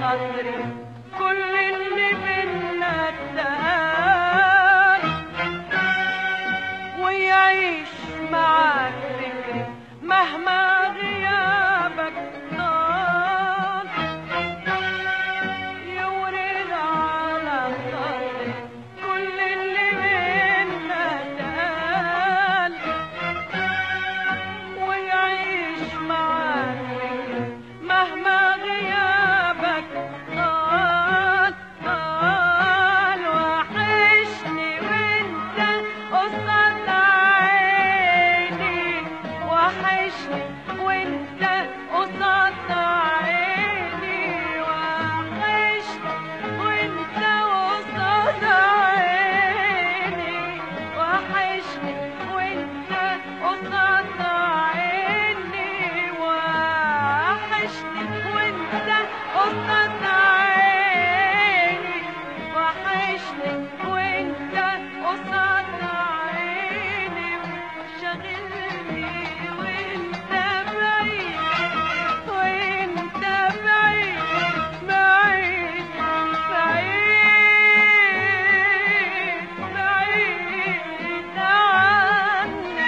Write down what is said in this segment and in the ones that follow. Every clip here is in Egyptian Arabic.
خاطري كل اللي بينا اتقال ويعيش معاك فكري مهما غيابك طال يورد على خاطري كل اللي بينا اتقال ويعيش معاك فكري مهما غيابك طال طال وحشني وانت قصاد عيني وحشني وانت قصاد عيني وحشني وانت قصاد عيني وحشني وانت قصاد عيني وحشني وانت قصاد عيني وحشني وانت قصاد عيني شاغلني وانت بعيد وانت بعيد بعيد بعيد بعيد عني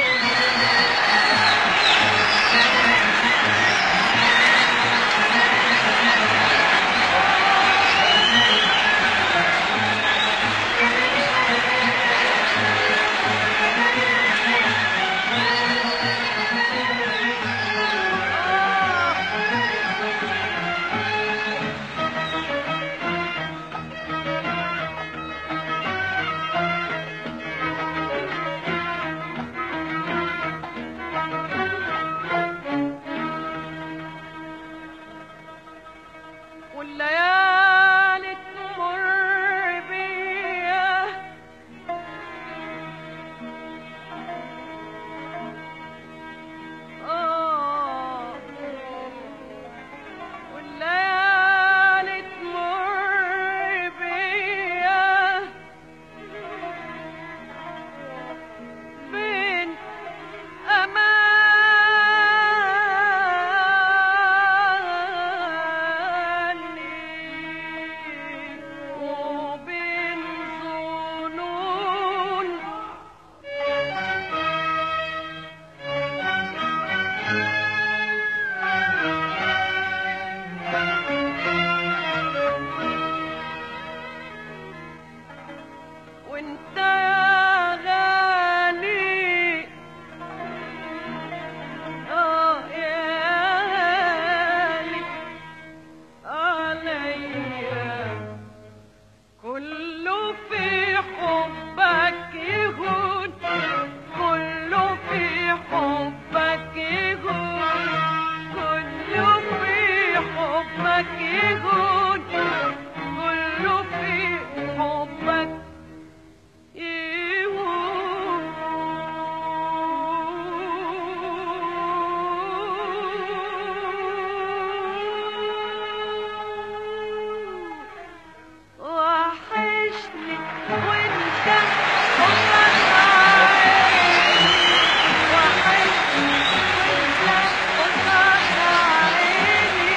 والليالي تمر بيا آه والليالي تمر بيا بين أماني وبين ظنون وانت يا غالي اه يا غالي عليا كله في حبك يهون كله في حبك يهون كله في حبك يهون كله في حبك وحشني وانت قصاد عيني وحشني وانت قصاد عيني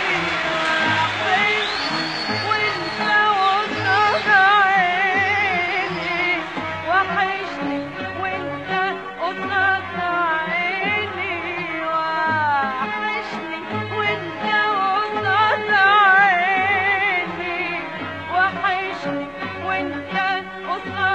وحشني وانت قصاد عيني وحشني وانت قصاد عيني وحشني وانت قصاد عيني وحشني وانت قصاد